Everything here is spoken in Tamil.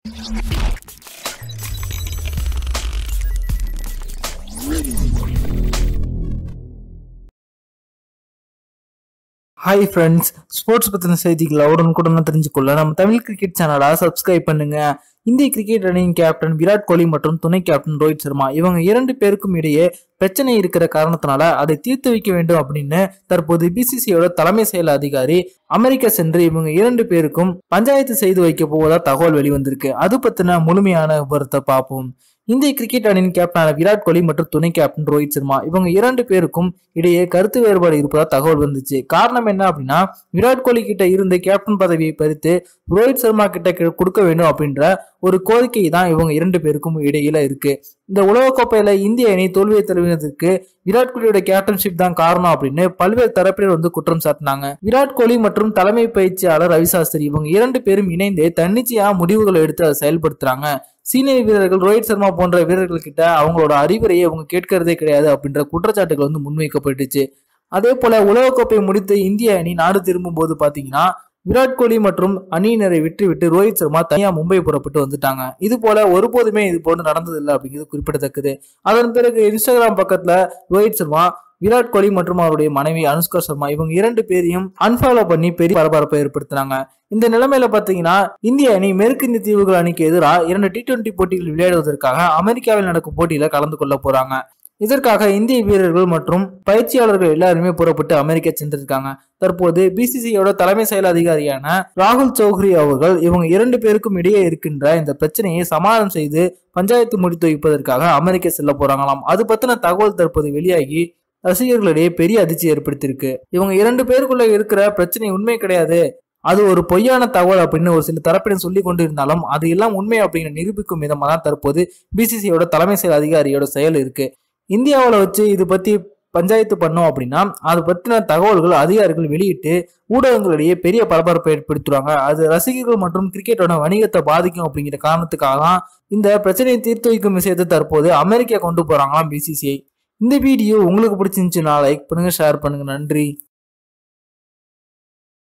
ஹாய் ஃப்ரெண்ட்ஸ் ஸ்போர்ட்ஸ் பற்றின செய்திகளை உடனுக்குடன் தெரிஞ்சுக்கொள்ள நம்ம தமிழ் கிரிக்கெட் சேனலை சப்ஸ்கிரைப் பண்ணுங்க இந்திய கிரிக்கெட் அணியின் கேப்டன் விராட் கோலி மற்றும் துணை கேப்டன் ரோஹித் சர்மா இவங்க இரண்டு பேருக்கும் இடையே பிரச்சனை இருக்கிற காரணத்தினால அதை தீர்த்து வைக்க வேண்டும் அப்படின்னு தற்போது பிசிசியோட தலைமை செயல் அதிகாரி அமெரிக்கா சென்று இவங்க இரண்டு பேருக்கும் பஞ்சாயத்து செய்து வைக்க போவதா தகவல் வெளிவந்திருக்கு அது பத்தின முழுமையான விவரத்தை பார்ப்போம் இந்திய கிரிக்கெட் அணியின் கேப்டனான விராட் கோலி மற்றும் துணை கேப்டன் ரோஹித் சர்மா இவங்க இரண்டு பேருக்கும் இடையே கருத்து வேறுபாடு இருப்பதா தகவல் வந்துச்சு காரணம் என்ன அப்படின்னா விராட் கோலி கிட்ட இருந்த கேப்டன் பதவியை பறித்து ரோஹித் சர்மா கிட்ட கி- கொடுக்க வேண்டும் அப்படின்ற ஒரு கோரிக்கை தான் இவங்க இரண்டு பேருக்கும் இடையில இருக்கு இந்த உலகக்கோப்பையில இந்திய அணி தோல்வியை தழுவினதற்கு விராட் கோலியோட கேப்டன்ஷிப் தான் காரணம் அப்படின்னு பல்வேறு தரப்பினர் வந்து குற்றம் சாட்டினாங்க விராட் கோலி மற்றும் தலைமை பயிற்சியாளர் ரவி சாஸ்திரி இவங்க இரண்டு பேரும் இணைந்து தன்னிச்சையா முடிவுகளை எடுத்து அதை செயல்படுத்துறாங்க சீனியர் வீரர்கள் ரோஹித் சர்மா போன்ற வீரர்கள் கிட்ட அவங்களோட அறிவுரையை அவங்க கேட்கறதே கிடையாது அப்படின்ற குற்றச்சாட்டுகள் வந்து முன்வைக்கப்பட்டுச்சு அதே போல உலகக்கோப்பை முடித்து இந்திய அணி நாடு திரும்பும் போது பாத்தீங்கன்னா விராட் கோலி மற்றும் அணியினரை விட்டுவிட்டு ரோஹித் சர்மா தனியா மும்பை புறப்பட்டு வந்துட்டாங்க இது போல ஒருபோதுமே இது போன்று நடந்ததில்லை அப்படிங்கிறது குறிப்பிடத்தக்கது அதன் பிறகு இன்ஸ்டாகிராம் பக்கத்துல ரோஹித் சர்மா விராட் கோலி மற்றும் அவருடைய மனைவி அனுஷ்கா சர்மா இவங்க இரண்டு பேரையும் அன்ஃபாலோ பண்ணி பெரிய பரபரப்பை ஏற்படுத்தினாங்க இந்த நிலைமையில பாத்தீங்கன்னா இந்திய அணி மேற்கிந்திய தீவுகள் அணிக்கு எதிராக இரண்டு டி டுவெண்டி போட்டிகள் விளையாடுவதற்காக அமெரிக்காவில் நடக்கும் போட்டியில கலந்து கொள்ள போறாங்க இதற்காக இந்திய வீரர்கள் மற்றும் பயிற்சியாளர்கள் எல்லாருமே புறப்பட்டு அமெரிக்கா சென்றிருக்காங்க தற்போது பிசிசியோட தலைமை செயல் அதிகாரியான ராகுல் சௌத்ரி அவர்கள் இவங்க இரண்டு பேருக்கும் இடையே இருக்கின்ற இந்த பிரச்சனையை சமாதானம் செய்து பஞ்சாயத்து முடித்து வைப்பதற்காக அமெரிக்கா செல்ல போறாங்களாம் அது பத்தின தகவல் தற்போது வெளியாகி ரசிகர்களிடையே பெரிய அதிர்ச்சி ஏற்படுத்தியிருக்கு இவங்க இரண்டு பேருக்குள்ள இருக்கிற பிரச்சனை உண்மை கிடையாது அது ஒரு பொய்யான தகவல் அப்படின்னு ஒரு சில தரப்பினர் சொல்லி கொண்டு இருந்தாலும் அது எல்லாம் உண்மை அப்படிங்கிற நிரூபிக்கும் விதமாக தான் தற்போது பிசிசியோட தலைமை செயல் அதிகாரியோட செயல் இருக்கு இந்தியாவில் வச்சு இது பத்தி பஞ்சாயத்து பண்ணோம் அப்படின்னா அது பற்றின தகவல்கள் அதிகாரிகள் வெளியிட்டு ஊடகங்களிடையே பெரிய பரபரப்பை ஏற்படுத்துவாங்க அது ரசிகர்கள் மற்றும் கிரிக்கெட்டோட வணிகத்தை பாதிக்கும் அப்படிங்கிற காரணத்துக்காக தான் இந்த பிரச்சனையை தீர்த்து வைக்கும் விஷயத்தை தற்போது அமெரிக்கா கொண்டு போறாங்களாம் பிசிசிஐ இந்த வீடியோ உங்களுக்கு பிடிச்சிருந்துச்சுன்னா லைக் பண்ணுங்க ஷேர் பண்ணுங்க நன்றி